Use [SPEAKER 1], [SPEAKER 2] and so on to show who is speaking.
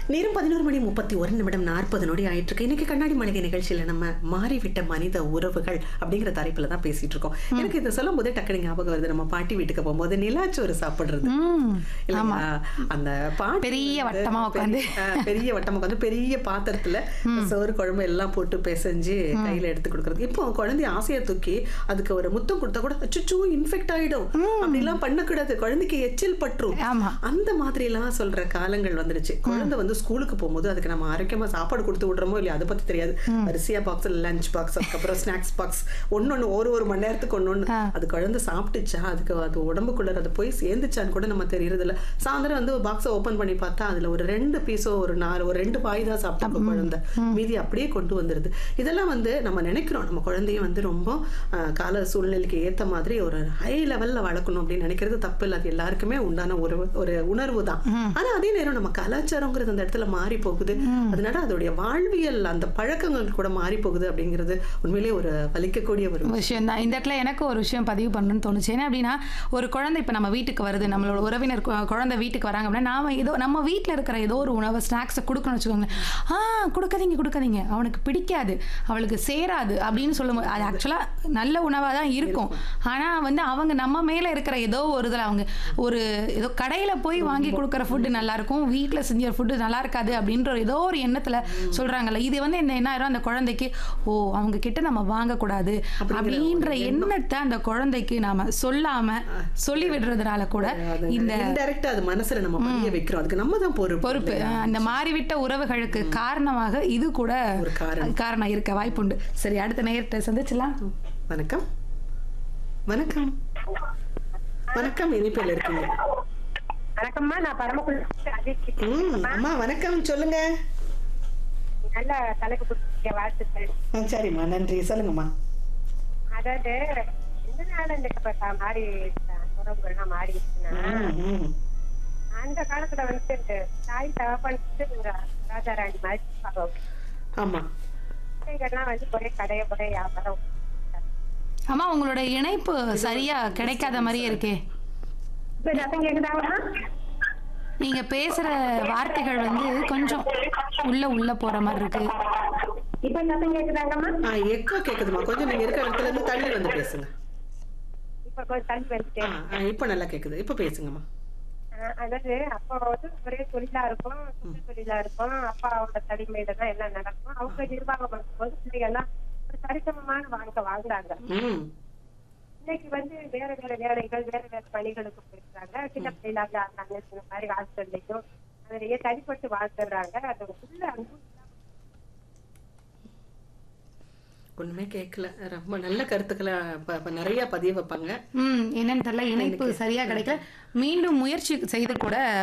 [SPEAKER 1] நேரம் பதினோரு மணி முப்பத்தி ஒரு நிமிடம் நாற்பது நொடி ஆயிட்டு இருக்கு இன்னைக்கு கண்ணாடி மளிகை நிகழ்ச்சியில நம்ம மாறிவிட்ட மனித உறவுகள் அப்படிங்கிற தலைப்புல தான் பேசிட்டு இருக்கோம் எனக்கு இதை சொல்லும் போதே டக்குனு ஞாபகம் வருது நம்ம பாட்டி வீட்டுக்கு போகும்போது நிலாச்சோறு சாப்பிடுறது
[SPEAKER 2] ம்
[SPEAKER 1] இல்லைங்களா? அந்த பாட்டி
[SPEAKER 2] பெரிய
[SPEAKER 1] வந்து
[SPEAKER 2] வட்டமா உட்காந்து.
[SPEAKER 1] பெரிய- ஆ, பெரிய வட்டமா உட்காந்து பெரிய பாத்திரத்துல சோறு குழம்பு எல்லாம் போட்டு பிசைஞ்சு கையில எடுத்து கொடுக்கறது இப்போ குழந்தை ஆசையை தூக்கி அதுக்கு ஒரு முத்தம் கொடுத்தா கூட அச்சோ இன்ஃபெக்ட் ஆயிடும் அப்படிலாம் பண்ணக்கூடாது குழந்தைக்கு எச்சில் பற்றும்
[SPEAKER 2] ஆமா
[SPEAKER 1] அந்த மாதிரி எல்லாம் சொல்ற காலங்கள் வந்துருச்சு குழந்தை வந்து ஸ்கூலுக்கு போகும்போது அதுக்கு நம்ம ஆரோக்கியமா சாப்பாடு கொடுத்து விடுறோமோ இல்லையா அதை பத்தி தெரியாது வரிசையா பாக்ஸ் லஞ்ச் பாக்ஸ் அதுக்கப்புறம் ஸ்நாக்ஸ் பாக்ஸ் ஒன்னொன்னு ஒரு ஒரு மணி நேரத்துக்கு ஒன்னொன்னு
[SPEAKER 2] ஆ.
[SPEAKER 1] அது குழந்தை சாப்பிட்டுச்சா அதுக்கு அது உடம்புக்குள்ள அது போய் சேர்ந்துச்சான்னு கூட நம்ம தெரியறது இல்ல சாயந்தரம் வந்து பாக்ஸை ஓபன் பண்ணி பார்த்தா அதுல ஒரு ரெண்டு பீஸோ ஒரு நாலு ஒரு ரெண்டு பாய் தான் சாப்பிட்டு குழந்தை மீதி அப்படியே கொண்டு வந்துருது இதெல்லாம் வந்து நம்ம நினைக்கிறோம் நம்ம குழந்தைய வந்து ரொம்ப ஆ, கால சூழ்நிலைக்கு ஏத்த மாதிரி ஒரு ஹை லெவல்ல வளர்க்கணும் அப்படின்னு நினைக்கிறது தப்பு இல்லை அது எல்லாருக்குமே உண்டான ஒரு ஒரு உணர்வு தான் ஆனா அதே நேரம் நம்ம கலாச்சாரங்கிறது அந்த இடத்துல மாறி போகுது அதனால அதோடைய வாழ்வியல் அந்த பழக்கங்கள் கூட மாறி போகுது அப்படிங்கிறது உண்மையிலேயே ஒரு வலிக்கக்கூடிய ஒரு
[SPEAKER 2] விஷயம் தான் இந்த இடத்துல எனக்கு ஒரு விஷயம் பதிவு பண்ணணும்னு தோணுச்சு என்ன அப்படின்னா ஒரு குழந்தை இப்போ நம்ம வீட்டுக்கு வருது நம்மளோட உறவினர் கு- குழந்தை வீட்டுக்கு வராங்க அப்படின்னா நாம ஏதோ நம்ம வீட்டில் இருக்கிற ஏதோ ஒரு உணவு ஸ்நாக்ஸை கொடுக்கணும்னு வச்சுக்கோங்களேன் ஆ கொடுக்காதீங்க கொடுக்காதீங்க அவனுக்கு பிடிக்காது அவளுக்கு சேராது அப்படின்னு சொல்லும்போது அது ஆக்சுவலாக நல்ல உணவாக தான் இருக்கும் ஆனால் வந்து அவங்க நம்ம மேலே இருக்கிற ஏதோ ஒரு இதில் அவங்க ஒரு ஏதோ கடையில் போய் வாங்கி கொடுக்குற ஃபுட்டு நல்லா இருக்கும் வீட்டில் செஞ்ச ஃபுட்டு நல்லா இருக்காது அப்படின்ற ஏதோ ஒரு எண்ணத்தில் சொல்கிறாங்கல்ல இது வந்து இந்த என்ன ஆயிரும் அந்த குழந்தைக்கு ஓ அவங்க கிட்ட நம்ம வாங்கக்கூடாது அப்படின்ற எண்ணத்தை அந்த குழந்தைக்கு நாம சொல்லாம சொல்லி விடுறதுனால கூட இந்த
[SPEAKER 1] இன்டைரக்டா அது மனசுல நம்ம பதிய வைக்கிறோம் அதுக்கு நம்ம தான் பொறுப்பு
[SPEAKER 2] பொறுப்பு அஹ், அந்த மாறிவிட்ட உறவுகளுக்கு காரணமாக இது கூட
[SPEAKER 1] ஒரு காரணம்.
[SPEAKER 2] காரணம் இருக்க வாய்ப்புண்டு சரி அடுத்த நேரத்தை சந்திச்சலாம்
[SPEAKER 1] வணக்கம் வணக்கம் வணக்கம் இனிப்பில் இருக்கீங்க
[SPEAKER 3] வணக்கம்மா நான் பரமக்குடி அஜித்
[SPEAKER 1] ம் அம்மா வணக்கம் சொல்லுங்க
[SPEAKER 3] நல்ல தலைப்பு கொடுத்துருக்கீங்க வாழ்த்துக்கள்
[SPEAKER 1] ஆ, சரிம்மா நன்றி சொல்லுங்கம்மா
[SPEAKER 3] அதாவது எந்த நாள் இந்த இப்ப த- மாறி உறவுகள்லாம் மாறிடுச்சுன்னா
[SPEAKER 1] ம், ம்.
[SPEAKER 3] அந்த காலத்துல வந்து இந்த தாய் தகப்பன்ட்டு இந்த ராஜா ராணி மாதிரி இருப்பாங்க.
[SPEAKER 1] ஆமா
[SPEAKER 3] பிள்ளைகள்லாம் வந்து ஒரே கடைய ஒரே வியாபாரம்
[SPEAKER 2] அம்மா உங்களோட இணைப்பு சரியா கிடைக்காத மாதிரியே இருக்கே
[SPEAKER 3] இப்ப ரசம் கேக்குதாங்களா
[SPEAKER 2] நீங்க பேசுற வார்த்தைகள் வந்து கொஞ்சம் உள்ள உள்ள போற மாதிரி இருக்கு
[SPEAKER 3] இப்ப ரசம் கேக்குதாங்கம்மா
[SPEAKER 1] ஆ எக்கோ கேக்குதுமா கொஞ்சம் நீங்க இருக்கிற இடத்துல இருந்து தள்ளி வந்து பேசுங்க
[SPEAKER 3] இப்ப கொஞ்சம் தள்ளி
[SPEAKER 1] ஆ,
[SPEAKER 3] வந்துட்டேன்
[SPEAKER 1] ஆ, இப்ப நல்லா கேக்குது இப்ப பேசுங்கம்மா
[SPEAKER 3] அஹ் அதாவது அப்போ வந்து ஒரே தொழிலா இருக்கும் சொந்த தொழிலா இருக்கும் அப்பாவோட தடிமையில தான் எல்லாம் நடக்கும் அவங்க நிர்வாகம் பண்ணும்போது பிள்ளைகள்லாம் ஒரு சரிசமமான வாழ்க்கை வாழ்ந்தாங்க
[SPEAKER 1] ம்
[SPEAKER 3] இன்னைக்கு வந்து வேற வேற வேலைகள் வேற வேற பணிகளுக்கு போயிருக்காங்க சின்ன பிள்ளைகளாக இருந்தாங்க இந்த மாதிரி ஹாஸ்டல்லையும் அதுலயே தனிப்பட்டு வாழ்ந்துடுறாங்க அது உள்ள அன்பு
[SPEAKER 1] ஒண்ணுமே கேட்கல ரொம்ப நல்ல கருத்துக்களை ப- ப- நிறைய பதிய வைப்பாங்க
[SPEAKER 2] ம் என்னன்னு தெரியல இணைப்பு சரியா கிடைக்கல மீண்டும் முயற்சி செய்து கூட